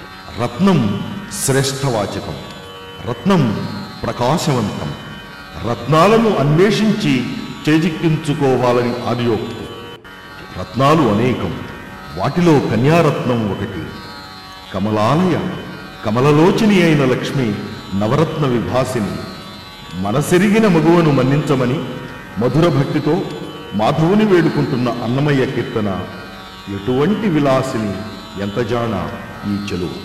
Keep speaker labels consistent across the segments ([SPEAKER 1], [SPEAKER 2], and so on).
[SPEAKER 1] రత్నం శ్రేష్టవాచకం రత్నం ప్రకాశవంతం రత్నాలను అన్వేషించి చేజిక్కించుకోవాలని ఆర్యోక్తి రత్నాలు అనేకం వాటిలో కన్యారత్నం ఒకటి కమలాలయ కమలలోచని అయిన లక్ష్మి నవరత్న విభాసిని మనసెరిగిన మగువను మన్నించమని మధుర భక్తితో మాధవుని వేడుకుంటున్న అన్నమయ్య కీర్తన ఎటువంటి విలాసిని ఎంత జాణ ఈ చెలువు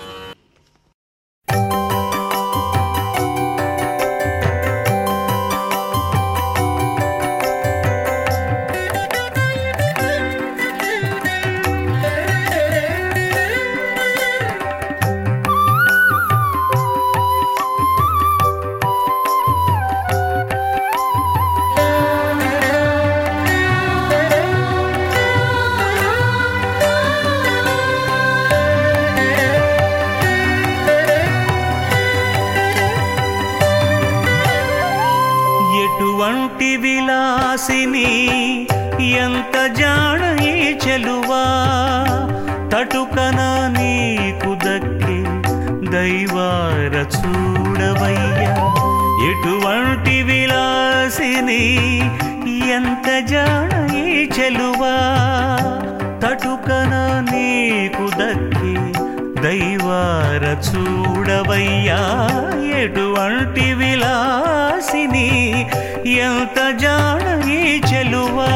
[SPEAKER 2] ఎటువంటి విలాసిని ఎంత జాణ ఈ చెలువా తటుకన నీకు దక్కి దైవార చూడవయ్యా ఎటువంటి విలాసిని ఎంత జాణ ఈ చెలువా తటుకన నీకు దక్కి దైవార చూడవయ్యా ఎటువంటి విలాసిని ఎంత జాణ ఈ చెలువా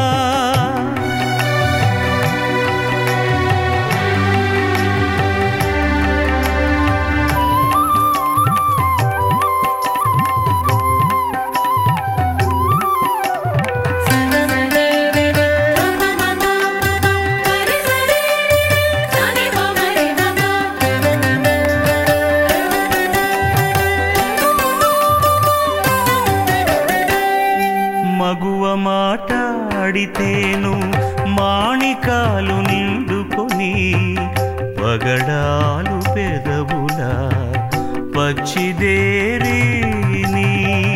[SPEAKER 2] మగువ మాటాడితేను మాణికాలు నిండుకొని పగడాలు పెదవుల పచ్చిదేరిని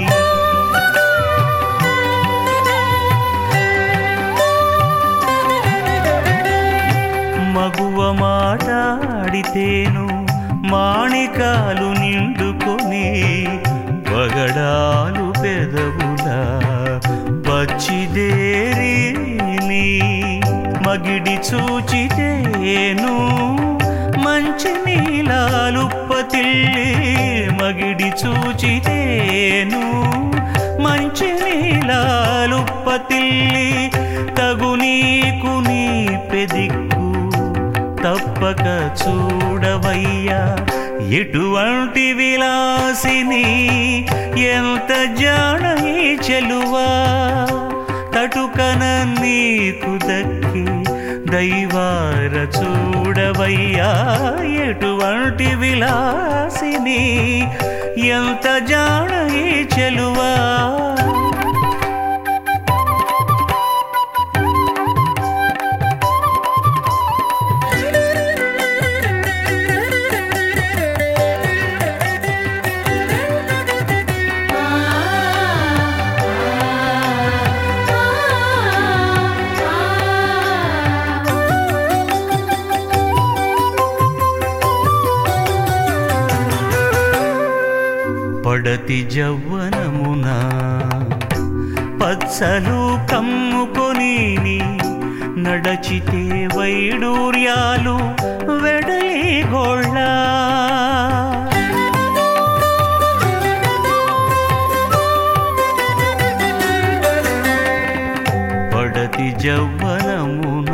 [SPEAKER 2] మగువ మాటాడితేను మాణికాలు నిండుకొని పగడాలు పెదవుల పచ్చిదేరిని మగిడి చూచితేను మంచి నీలాలు పతిల్లి మగిడి చూచితేను మంచి నీలాలు పతిల్లి తగు నీకు నీ పెదిక్కు తప్పక చూడవయ్యా ఎటువంటి విలాసిని ఎంత జాణ ఈ చెలువా తటుకన నీకు దక్కి దైవార చూడవయ్యా ఎటువంటి విలాసిని ఎంత జాణ ఈ చెలువా పడతి జవ్వనమున పచ్చలు కమ్ముకొని నడచితే వైడూర్యాలు వెడలి గోళ్ళ పడతి జవ్వనమున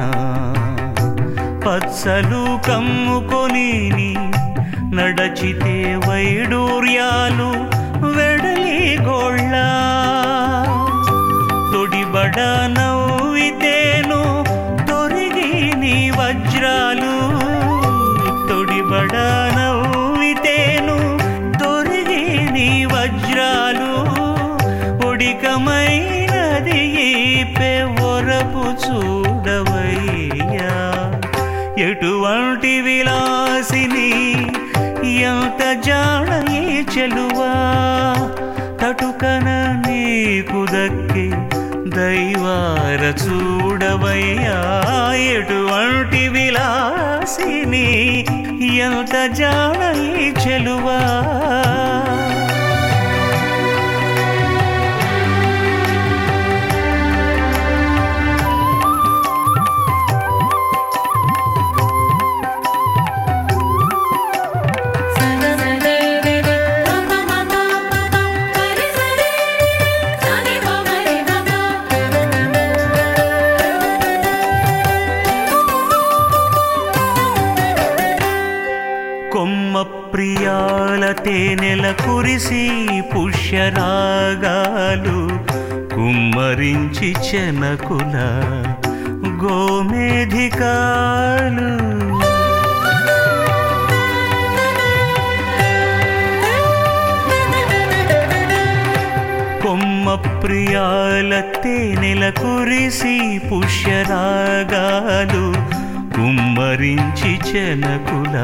[SPEAKER 2] పచ్చలు కమ్ముకొని నడచితే వైడూర్యాలు వెడలి గోళ్ళ తొడిబడ నవ్వితేను తొరిగి నీ వజ్రాలు తొడిబడ నవ్వితేను తొరిగి నీ వజ్రాలు ఉడికమైనది ఈ పెవరపు చూడవయ్యా ఎటువంటి విలాసిని ఎంత జాడ ఈ చెలువా తటుకన నీకు దక్కి దైవార చూడవయ్యా ఎటువంటి విలాసిని ఎంత జాణ ఈ చెలువా
[SPEAKER 3] సని సని రి రి ప ప ప ప ప పరి సరి సని ప మరి ప
[SPEAKER 2] కొమ్మ ప్రియాల తేనెల కురిసి పుష్యరాగాలు కుమ్మరించి చెనకుల గోమేధికాలు కొమ్మ ప్రియాల తేనెల కురిసి పుష్యరాగాలు కుమ్మరించి చెనకుల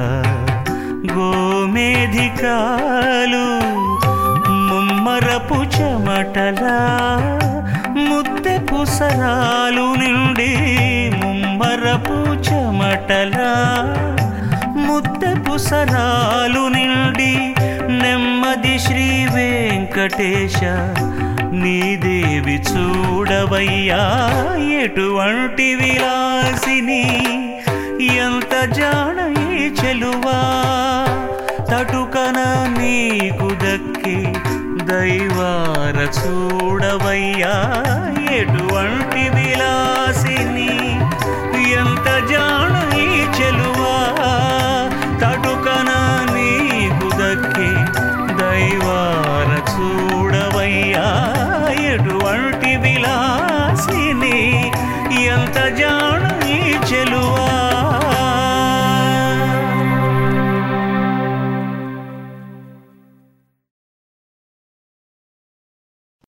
[SPEAKER 2] గోమేధికాలు ముమ్మరపు చెమటలా ముద్దె పుసరాలు నిండి ముమ్మరపు చెమటలా ముద్దె పుసరాలు నిండి నెమ్మది శ్రీ వెంకటేశ నీదేవి చూడవయ్యా ఎటువంటి విలాసిని ఎంత జాణ ఈ చెలువా తటుకన నీకు దక్కి దైవార చూడవయ్యా